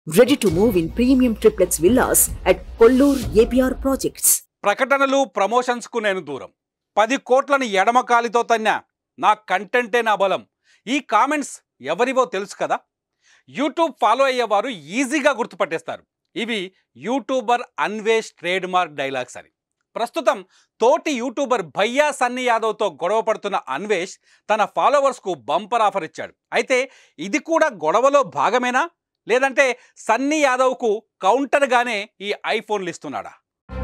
Ready to move in premium triplex villas at Kollur APR Projects. ప్రకటనలు ప్రమోషన్స్కు నేను దూరం పది కోట్లను ఎడమ కాలితో తన్నా నా కంటెంటే నా బలం ఈ కామెంట్స్ ఎవరివో తెలుసు కదా యూట్యూబ్ ఫాలో అయ్యేవారు ఈజీగా గుర్తుపట్టేస్తారు ఇవి YouTuber Anvesh trade mark dialogues అని ప్రస్తుతం తోటి యూట్యూబర్ భయ్యా సన్నీ యాదవ్తో గొడవ పడుతున్న అన్వేష్ తన ఫాలోవర్స్కు బంపర్ ఆఫర్ ఇచ్చాడు అయితే ఇది కూడా గొడవలో భాగమేనా లేదంటే సన్నీ యాదవ్కు కౌంటర్గానే ఈ ఐఫోన్లు ఇస్తున్నాడా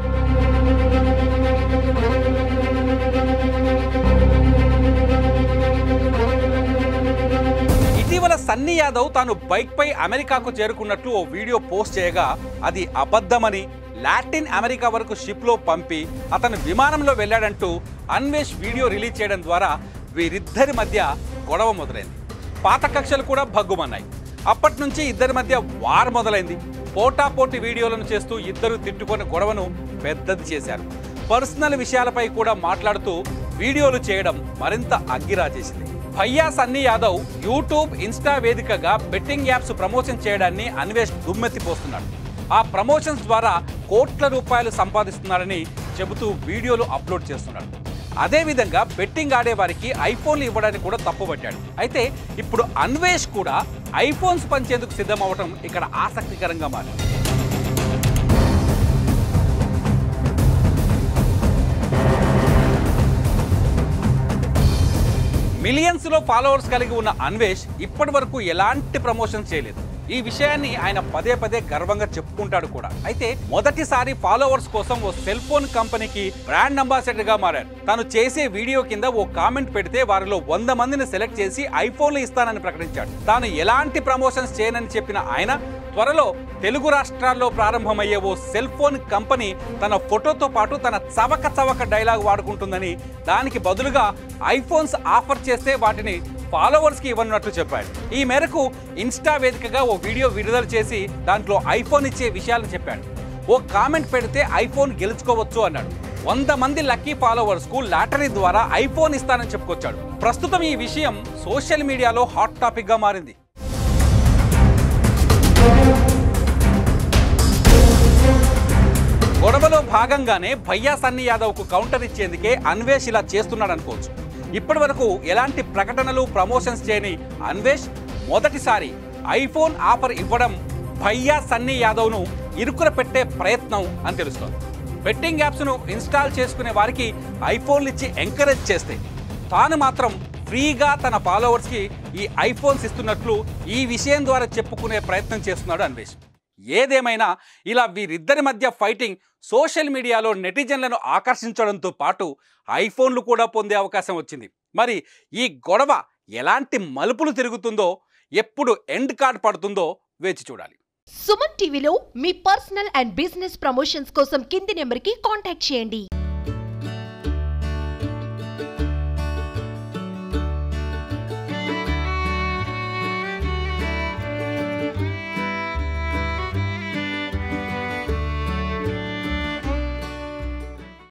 ఇటీవల సన్నీ యాదవ్ తాను బైక్పై అమెరికాకు చేరుకున్నట్లు ఓ వీడియో పోస్ట్ చేయగా అది అబద్ధమని లాటిన్ అమెరికా వరకు షిప్లో పంపి అతను విమానంలో వెళ్ళాడంటూ అన్వేష్ వీడియో రిలీజ్ చేయడం ద్వారా వీరిద్దరి మధ్య గొడవ మొదలైంది పాత కక్షలు కూడా భగ్గుమన్నాయి అప్పటి నుంచి ఇద్దరి మధ్య వార్ మొదలైంది పోటాపోటీ వీడియోలను చేస్తూ ఇద్దరు తిట్టుకొని గొడవను పెద్దది చేశారు పర్సనల్ విషయాలపై కూడా మాట్లాడుతూ వీడియోలు చేయడం మరింత అగ్గిరా చేసింది భయ్యా సన్నీ యాదవ్ యూట్యూబ్ ఇన్స్టా వేదికగా బెట్టింగ్ యాప్స్ ప్రమోషన్ చేయడాన్ని అన్వేష్ దుమ్మెత్తిపోస్తున్నాడు ఆ ప్రమోషన్స్ ద్వారా కోట్ల రూపాయలు సంపాదిస్తున్నాడని చెబుతూ వీడియోలు అప్లోడ్ చేస్తున్నాడు అదేవిధంగా బెట్టింగ్ ఆడే వారికి ఐఫోన్లు ఇవ్వడానికి కూడా తప్పుపట్టాడు అయితే ఇప్పుడు అన్వేష్ కూడా ఐఫోన్స్ పంచేందుకు సిద్ధమవటం ఇక్కడ ఆసక్తికరంగా మారింది మిలియన్స్ లో ఫాలోవర్స్ కలిగి ఉన్న అన్వేష్ ఇప్పటి వరకు ఎలాంటి ప్రమోషన్ చేయలేదు ఈ విషయాన్ని ఆయన పదే పదే గర్వంగా చెప్పుకుంటాడు కూడా అయితే మొదటిసారి ఫాలోవర్స్ కోసం ఓ సెల్ ఫోన్ కంపెనీకి బ్రాండ్ అంబాసిడర్ గా మారాడు తాను చేసే వీడియో కింద ఓ కామెంట్ పెడితే వారిలో వంద మందిని సెలెక్ట్ చేసి ఐఫోన్లు ఇస్తానని ప్రకటించాడు తాను ఎలాంటి ప్రమోషన్స్ చేయనని చెప్పిన ఆయన త్వరలో తెలుగు రాష్ట్రాల్లో ప్రారంభమయ్యే ఓ సెల్ ఫోన్ కంపెనీ తన ఫోటోతో పాటు తన చవక చవక డైలాగ్ వాడుకుంటుందని దానికి బదులుగా ఐఫోన్స్ ఆఫర్ చేస్తే వాటిని ఫాలోవర్స్ కి ఇవ్వనున్నట్లు చెప్పాడు ఈ మేరకు ఇన్స్టా వేదికగా ఓ వీడియో విడుదల చేసి దాంట్లో ఐఫోన్ ఇచ్చే విషయాలను చెప్పాడు ఓ కామెంట్ పెడితే ఐఫోన్ గెలుచుకోవచ్చు అన్నాడు వంద మంది లక్కీ ఫాలోవర్స్ కు లాటరీ ద్వారా ఐఫోన్ ఇస్తానని చెప్పుకొచ్చాడు ప్రస్తుతం ఈ విషయం సోషల్ మీడియాలో హాట్ టాపిక్ గా మారింది గొడవలో భాగంగానే భయ్యా సన్నీ యాదవ్కు కౌంటర్ ఇచ్చేందుకే అన్వేష్ ఇలా చేస్తున్నాడు అనుకోవచ్చు ఇప్పటి వరకు ఎలాంటి ప్రకటనలు ప్రమోషన్స్ చేయని అన్వేష్ మొదటిసారి ఐఫోన్ ఆఫర్ ఇవ్వడం భయ్యా సన్నీ యాదవ్ను ఇరుకున పెట్టే ప్రయత్నం అని తెలుస్తోంది బెట్టింగ్ యాప్స్ను ఇన్స్టాల్ చేసుకునే వారికి ఐఫోన్లు ఇచ్చి ఎంకరేజ్ చేస్తే తాను మాత్రం ఫ్రీగా తన ఫాలోవర్స్కి ఈ ఐఫోన్స్ ఇస్తున్నట్లు ఈ విషయం ద్వారా చెప్పుకునే ప్రయత్నం చేస్తున్నాడు అన్వేష్ ఏదేమైనా ఇలా వీరిద్దరి మధ్య ఫైటింగ్ సోషల్ మీడియాలో నెటిజన్లను ఆకర్షించడంతో పాటు ఐఫోన్లు కూడా పొందే అవకాశం వచ్చింది మరి ఈ గొడవ ఎలాంటి మలుపులు తిరుగుతుందో ఎప్పుడు ఎండ్ కార్డ్ పడుతుందో వేచి చూడాలి సుమన్ టీవీలో మీ పర్సనల్ అండ్ బిజినెస్ ప్రమోషన్స్ కోసం కింది నెంబర్కి కాంటాక్ట్ చేయండి